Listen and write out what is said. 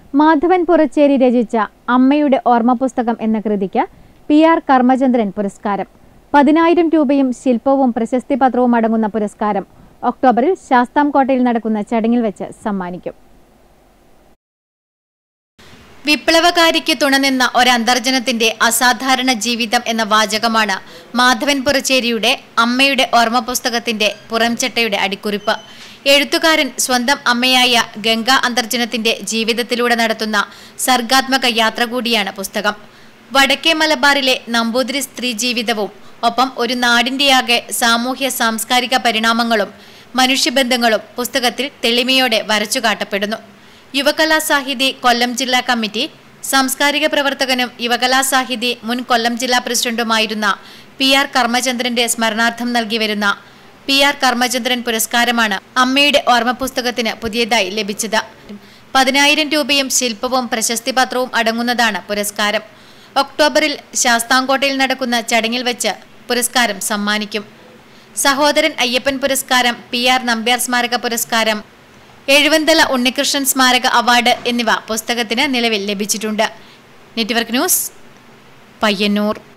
മാധവൻ പുറച്ചേരി രചിച്ച അമ്മയുടെ ഓർമ്മ പുസ്തകം എന്ന കൃതിക്ക് പി ആർ കർമ്മചന്ദ്രൻ പുരസ്കാരം പതിനായിരം രൂപയും ശില്പവും പ്രശസ്തി പത്രവും അടങ്ങുന്ന പുരസ്കാരം ഒക്ടോബറിൽ ശാസ്താംകോട്ടയിൽ നടക്കുന്ന ചടങ്ങിൽ വെച്ച് സമ്മാനിക്കും വിപ്ലവകാരിക്ക് തുണനിന്ന ഒരന്തർജനത്തിന്റെ അസാധാരണ ജീവിതം എന്ന വാചകമാണ് മാധവൻ പുറച്ചേരിയുടെ അമ്മയുടെ ഓർമ്മ പുസ്തകത്തിന്റെ പുറംചട്ടയുടെ അടിക്കുറിപ്പ് എഴുത്തുകാരൻ സ്വന്തം അമ്മയായ ഗംഗാ അന്തർജനത്തിന്റെ ജീവിതത്തിലൂടെ നടത്തുന്ന സർഗാത്മക യാത്ര കൂടിയാണ് പുസ്തകം വടക്കേ മലബാറിലെ നമ്പൂതിരി സ്ത്രീ ജീവിതവും ഒപ്പം ഒരു നാടിന്റെയാകെ സാമൂഹ്യ സാംസ്കാരിക പരിണാമങ്ങളും മനുഷ്യബന്ധങ്ങളും പുസ്തകത്തിൽ തെളിമയോടെ വരച്ചു കാട്ടപ്പെടുന്നു യുവകലാ സാഹിതി കൊല്ലം ജില്ലാ കമ്മിറ്റി സാംസ്കാരിക പ്രവർത്തകനും യുവകലാ സാഹിതി മുൻ കൊല്ലം ജില്ലാ പ്രസിഡന്റുമായിരുന്ന പി ആർ കർമ്മചന്ദ്രന്റെ സ്മരണാർത്ഥം നൽകി വരുന്ന പി ആർ കർമ്മചന്ദ്രൻ പുരസ്കാരമാണ് അമ്മയുടെ ഓർമ്മ പുസ്തകത്തിന് പുതിയതായി ലഭിച്ചത് പതിനായിരം രൂപയും ശില്പവും പ്രശസ്തി പത്രവും അടങ്ങുന്നതാണ് പുരസ്കാരം ഒക്ടോബറിൽ ശാസ്താംകോട്ടയിൽ നടക്കുന്ന ചടങ്ങിൽ വെച്ച് പുരസ്കാരം സമ്മാനിക്കും സഹോദരൻ അയ്യപ്പൻ പുരസ്കാരം പി ആർ നമ്പ്യാർ സ്മാരക പുരസ്കാരം എഴുവന്തല ഉണ്ണികൃഷ്ണൻ സ്മാരക അവാർഡ് എന്നിവ പുസ്തകത്തിന് നിലവിൽ ലഭിച്ചിട്ടുണ്ട് നെറ്റ്വർക്ക് ന്യൂസ് പയ്യന്നൂർ